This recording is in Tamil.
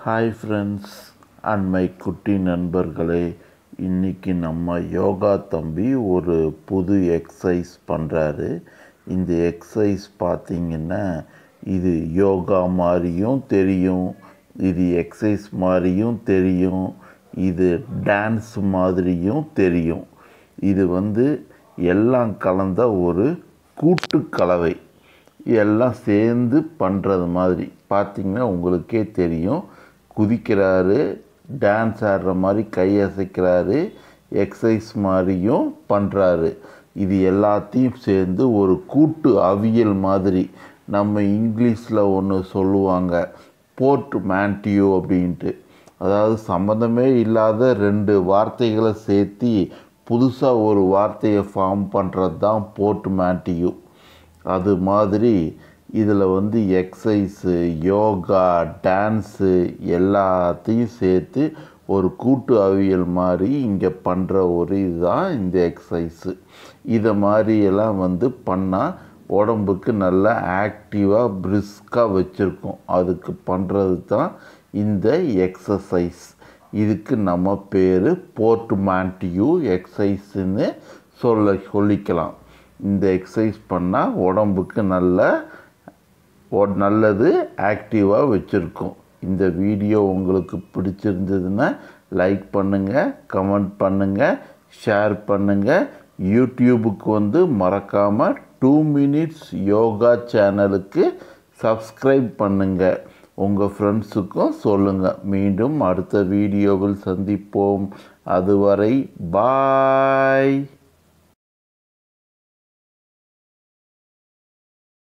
ஹாய் ஃப்ரெண்ட்ஸ் அண்ட் மை குட்டி நண்பர்களே இன்றைக்கி நம்ம யோகா தம்பி ஒரு புது எக்ஸசைஸ் பண்ணுறாரு இந்த எக்ஸசைஸ் பார்த்திங்கன்னா இது யோகா மாதிரியும் தெரியும் இது எக்ஸசைஸ் மாதிரியும் தெரியும் இது டான்ஸ் மாதிரியும் தெரியும் இது வந்து எல்லாம் கலந்த ஒரு கூட்டு கலவை எல்லாம் சேர்ந்து பண்ணுறது மாதிரி பார்த்திங்கன்னா உங்களுக்கே தெரியும் குதிக்கிறாரு டான்ஸ் ஆடுற மாதிரி கை அசைக்கிறாரு எக்ஸசைஸ் மாதிரியும் பண்ணுறாரு இது எல்லாத்தையும் சேர்ந்து ஒரு கூட்டு அவியல் மாதிரி நம்ம இங்கிலீஷில் ஒன்று சொல்லுவாங்க போர்ட் மேன்டியோ அப்படின்ட்டு அதாவது சம்மந்தமே இல்லாத ரெண்டு வார்த்தைகளை சேர்த்து புதுசாக ஒரு வார்த்தையை ஃபார்ம் பண்ணுறது தான் போர்ட் மேன்டியோ அது மாதிரி இதில் வந்து எக்ஸசைஸு யோகா டான்ஸு எல்லாத்தையும் சேர்த்து ஒரு கூட்டு அவியல் மாதிரி இங்கே பண்ணுற ஒரு இதுதான் இந்த எக்ஸசைஸு இதை மாதிரியெல்லாம் வந்து பண்ணால் உடம்புக்கு நல்லா ஆக்டிவாக பிரிஸ்காக வச்சுருக்கோம் அதுக்கு பண்ணுறது தான் இந்த எக்ஸசைஸ் இதுக்கு நம்ம பேர் போர்ட்மான்டியூ எக்ஸசைஸுன்னு சொல்ல சொல்லிக்கலாம் இந்த எக்ஸசைஸ் பண்ணால் உடம்புக்கு நல்ல நல்லது ஆக்டிவாக வச்சுருக்கும் இந்த வீடியோ உங்களுக்கு பிடிச்சிருந்ததுன்னா லைக் பண்ணுங்கள் கமெண்ட் பண்ணுங்கள் ஷேர் பண்ணுங்கள் யூடியூபுக்கு வந்து மறக்காமல் டூ மினிட்ஸ் யோகா சேனலுக்கு சப்ஸ்கிரைப் பண்ணுங்கள் உங்கள் ஃப்ரெண்ட்ஸுக்கும் சொல்லுங்கள் மீண்டும் அடுத்த வீடியோவில் சந்திப்போம் அதுவரை பாய்